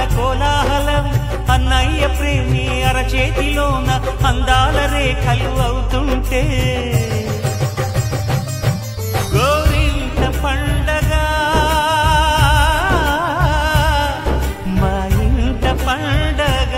కోలాహలం అన్నయ్య ప్రేమి అరచేతిలోన అందాల రేఖలు అవుతుంటే గోరింట పండగ మా ఇంట పండగ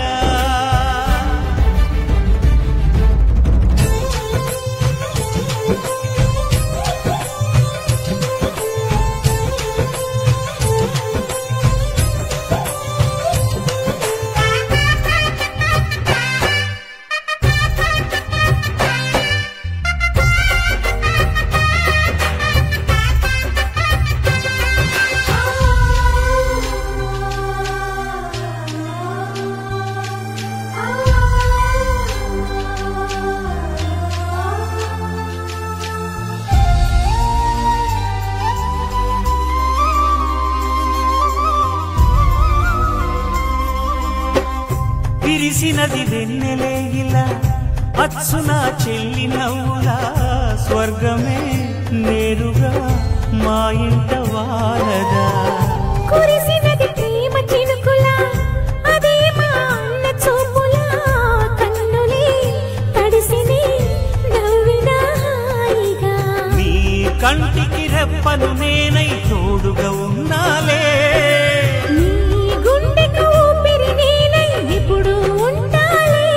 విరిసినది వెన్నెలే ఇలా అచ్చున చెల్లి నవ్వులా స్వర్గమే నేరుగా మా ఇంట వాలదా కురిసినది ప్రేమ చినుకులా అదే మా అన్న చూపులా కన్నులే తడిసిని నవ్విన హాయిగా నీ కంటికి రెప్పను నేనై తోడుగా ఉన్నాలే నీ గుండెకు ఊపిరి నేనై ఇప్పుడు ఉంటాలే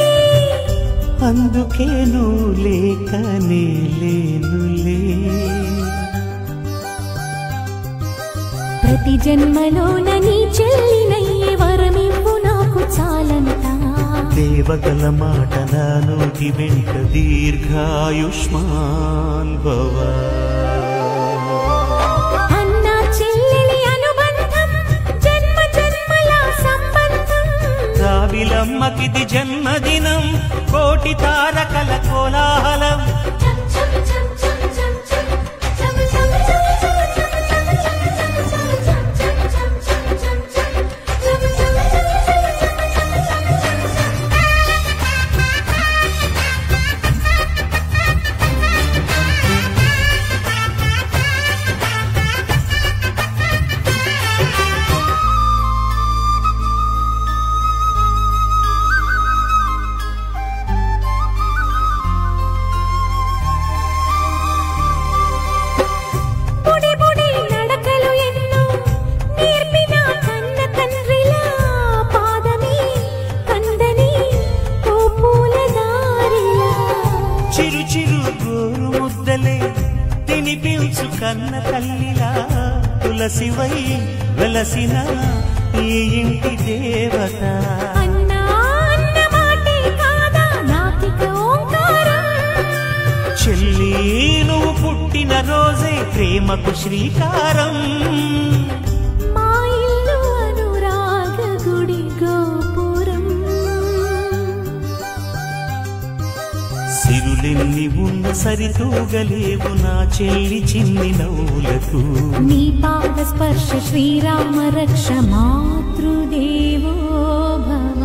అందుకే నువ్వు లేకనే లేనులే ప్రతి జన్మలోన నీ చెల్లినయ్యే వరమివ్వు నాకు చాలంతా దేవగల మాట నా నోటి వెంట దీర్ఘాయుష్మాన్ భవ అన్న చెల్లెలి అనుబంధం జన్మ జన్మల సంబంధం రావిలమ్మకిది జన్మదినం కోటి తారకల కోలాహలం బుడి బుడి నడకలు ఎన్నో నేర్పిన కన్న తండ్రిలా పాదమే కందని ఓ పూల దారిలా చిరు చిరు గోరు ముద్దలే తినిపించు కన్న తల్లిలా తులసివై వెలసిన ఈ ఇంటి దేవత అన్నా అన్న మాటే కాదా నాకిక ఓంకారం చెల్లి నువ్వు పుట్టిన రోజే ప్రేమకు శ్రీకారం మా ఇల్లు అనురాగ గుడి గోపురం సిరులెన్ని ఉన్న సరితూగలేవు నా చెల్లి చిన్ని నవ్వులకు నీ పాద స్పర్శ శ్రీరామ రక్ష మాతృదేవో భవ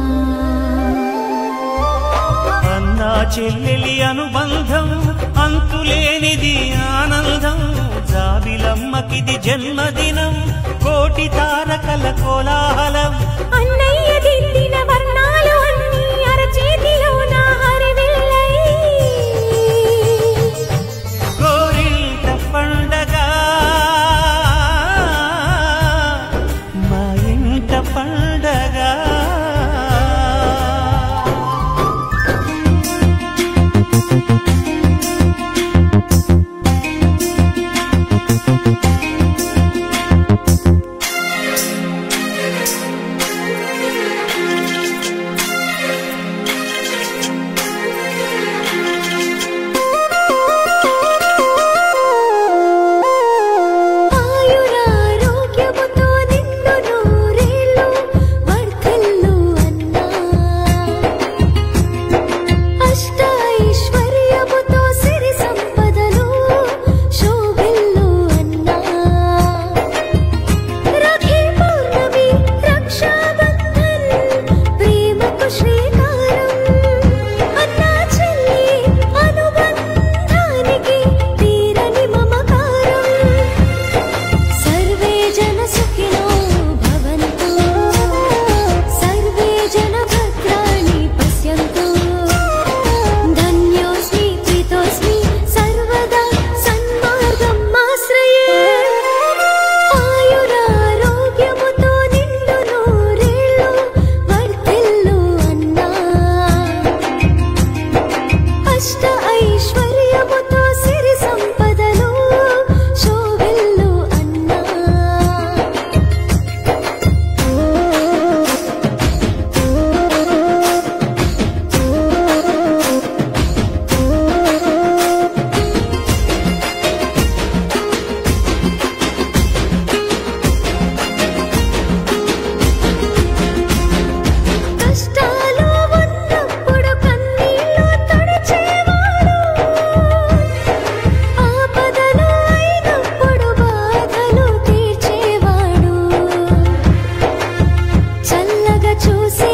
అన్నా చెల్లెలి అనుబంధం అంతులేనిది ఆనందం జాబిలమ్మకిది జన్మదినం కోటి తారకల కోలాహలం అన్నయ్య దిద్దిన వర్ణాలు అన్నీ అరచేతిలో నా హరివిల్లై కోరింట పండగ మా ఇంట పండగ ఆ చూసి